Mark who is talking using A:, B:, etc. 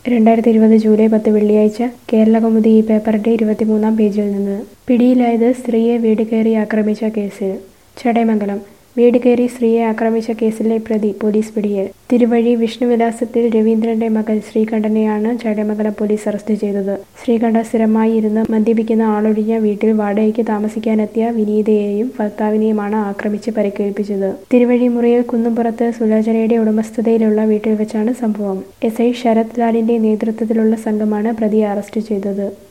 A: രണ്ടായിരത്തി ഇരുപത് ജൂലൈ പത്ത് വെള്ളിയാഴ്ച കേരളകൗമുദി ഈ പേപ്പറിന്റെ ഇരുപത്തിമൂന്നാം പേജിൽ നിന്ന് പിടിയിലായത് സ്ത്രീയെ വീട് കയറി ആക്രമിച്ച കേസിൽ ചടയമംഗലം വീട് കയറി സ്ത്രീയെ ആക്രമിച്ച കേസിലെ പ്രതി പോലീസ് പിടിയിൽ തിരുവഴി വിഷ്ണുവിലാസത്തിൽ രവീന്ദ്രന്റെ മകൻ ശ്രീകണ്ഠനെയാണ് ചടയമംഗലം പോലീസ് അറസ്റ്റ് ചെയ്തത് ശ്രീകണ്ഠ സ്ഥിരമായി ഇരുന്ന് മദ്യപിക്കുന്ന ആളൊഴിഞ്ഞ വീട്ടിൽ വാടകയ്ക്ക് താമസിക്കാനെത്തിയ വിനീതയെയും ഭർത്താവിനെയുമാണ് ആക്രമിച്ച് പരിക്കേൽപ്പിച്ചത് തിരുവഴി മുറിയിൽ കുന്നുംപുറത്ത് സുലോചനയുടെ ഉടമസ്ഥതയിലുള്ള വീട്ടിൽ വെച്ചാണ് സംഭവം എസ് ഐ ശരത് ലാലിന്റെ നേതൃത്വത്തിലുള്ള സംഘമാണ് പ്രതിയെ അറസ്റ്റ് ചെയ്തത്